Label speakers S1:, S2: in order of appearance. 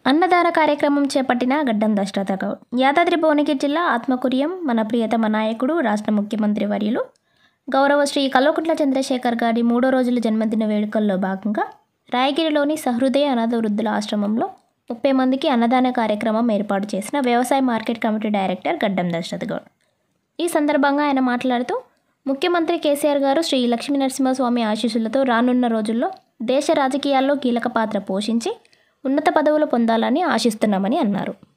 S1: అన్నదాన కార్యక్రమం చేపట్టిన గడ్డం దశరథ గౌడ్ యాదాద్రి భువనగిరి జిల్లా ఆత్మకూర్యం మన ప్రియతమ నాయకుడు రాష్ట్ర ముఖ్యమంత్రి వర్యులు గౌరవ శ్రీ కల్వకుంట్ల చంద్రశేఖర్ గారి మూడో రోజుల జన్మదిన వేడుకల్లో భాగంగా రాయగిరిలోని సహృదయ అనాథ వృద్ధుల ఆశ్రమంలో ముప్పై మందికి అన్నదాన కార్యక్రమం ఏర్పాటు చేసిన వ్యవసాయ మార్కెట్ కమిటీ డైరెక్టర్ గడ్డం దశరథ గౌడ్ ఈ సందర్భంగా ఆయన మాట్లాడుతూ ముఖ్యమంత్రి కేసీఆర్ గారు శ్రీ లక్ష్మీ నరసింహస్వామి ఆశీస్సులతో రానున్న రోజుల్లో దేశ రాజకీయాల్లో కీలక పాత్ర పోషించి ఉన్నత పదవులు పొందాలని ఆశిస్తున్నామని అన్నారు